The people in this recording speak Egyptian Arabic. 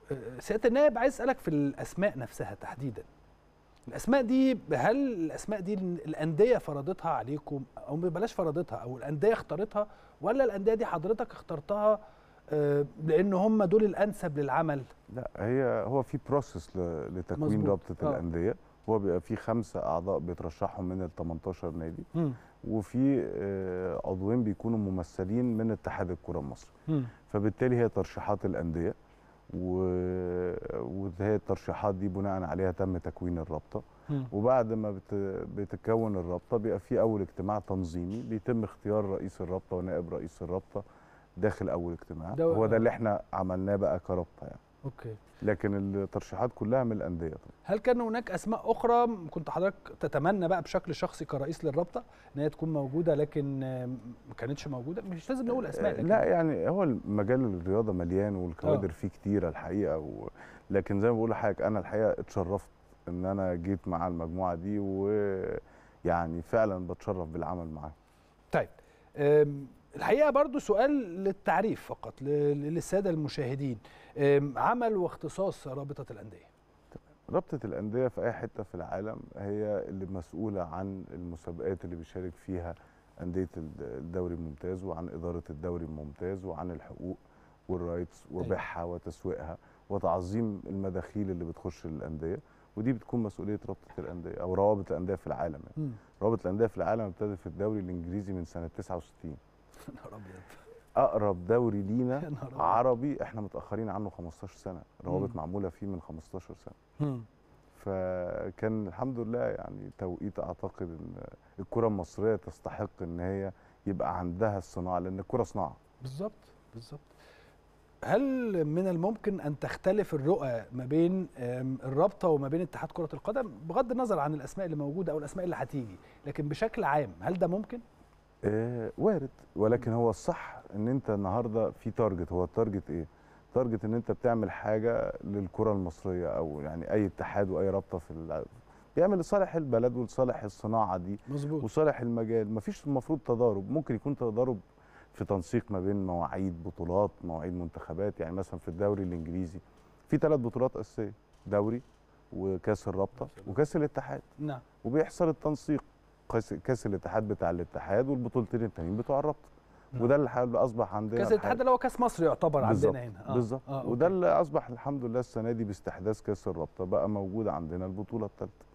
آه، سياده النائب عايز اسالك في الاسماء نفسها تحديدا الاسماء دي هل الاسماء دي الانديه فرضتها عليكم او بلاش فرضتها او الانديه اختارتها ولا الانديه دي حضرتك اخترتها آه، لان هم دول الانسب للعمل لا هي هو في بروسيس لتكوين مظبوط. رابطه آه. الانديه هو بيبقى في خمسه اعضاء بيترشحوا من ال 18 نادي مم. وفي آه، عضوين بيكونوا ممثلين من اتحاد الكره المصري مم. فبالتالي هي ترشيحات الانديه و... وهي الترشيحات دي بناء عليها تم تكوين الرابطه مم. وبعد ما بت... بتتكون الرابطه بيبقى في اول اجتماع تنظيمي بيتم اختيار رئيس الرابطه ونائب رئيس الرابطه داخل اول اجتماع ده- هو ده اللي احنا عملناه بقى كرابطه يعني اوكي لكن الترشيحات كلها من الانديه طبعا هل كان هناك اسماء اخرى كنت حضرتك تتمنى بقى بشكل شخصي كرئيس للرابطه ان هي تكون موجوده لكن آه، ما كانتش موجوده مش لازم نقول اسماء لكن لا يعني هو مجال الرياضه مليان والكوادر آه. فيه كتيره الحقيقه و... لكن زي ما بقول لحضرتك انا الحقيقه اتشرفت ان انا جيت مع المجموعه دي ويعني فعلا بتشرف بالعمل معاهم طيب أم، الحقيقه برضو سؤال للتعريف فقط ل- للساده المشاهدين أم، عمل واختصاص رابطه الانديه رابطه الانديه في اي حته في العالم هي اللي مسؤوله عن المسابقات اللي بيشارك فيها انديه الدوري الممتاز وعن اداره الدوري الممتاز وعن الحقوق والرايتس وبيعها وتسويقها وتعظيم المداخيل اللي بتخش للانديه ودي بتكون مسؤوليه رابطه الانديه او روابط الانديه في العالم يعني. رابطه الانديه في العالم ابتدت في الدوري الانجليزي من سنه 69 يا نهار ابيض اقرب دوري لينا يا نهار أبيض. عربي احنا متاخرين عنه 15 سنه روابط مم. معموله فيه من 15 سنه مم. فكان الحمد لله يعني توقيت اعتقد ان الكره المصريه تستحق ان هي يبقى عندها الصناعه لان الكره صناعه بالظبط بالظبط هل من الممكن ان تختلف الرؤى ما بين أم، الرابطه وما بين اتحاد كره القدم بغض النظر عن الاسماء اللي موجوده او الاسماء اللي هتيجي لكن بشكل عام هل ده ممكن آه وارد ولكن هو الصح ان انت النهارده في تارجت هو التارجت ايه تارجت ان انت بتعمل حاجه للكره المصريه او يعني اي اتحاد واي رابطه في الع- بيعمل لصالح البلد ولصالح الصناعه دي مظبوط وصالح المجال مفيش المفروض تضارب ممكن يكون تضارب في تنسيق ما بين مواعيد بطولات مواعيد منتخبات يعني مثلا في الدوري الانجليزي في ثلاث بطولات اساسيه دوري وكاس الرابطه وكاس الاتحاد نعم وبيحصل التنسيق كاس كاس الاتحاد بتاع الاتحاد والبطولتين التانيين بتوع الرابطه نعم. وده اللي حال- اصبح عندنا كاس الاتحاد الحقيقة. اللي هو كاس مصر يعتبر بالظبط عندنا هنا بالظبط آه، وده أوكي. اللي اصبح الحمد لله السنه دي باستحداث كاس الرابطه بقى موجود عندنا البطوله الثالثه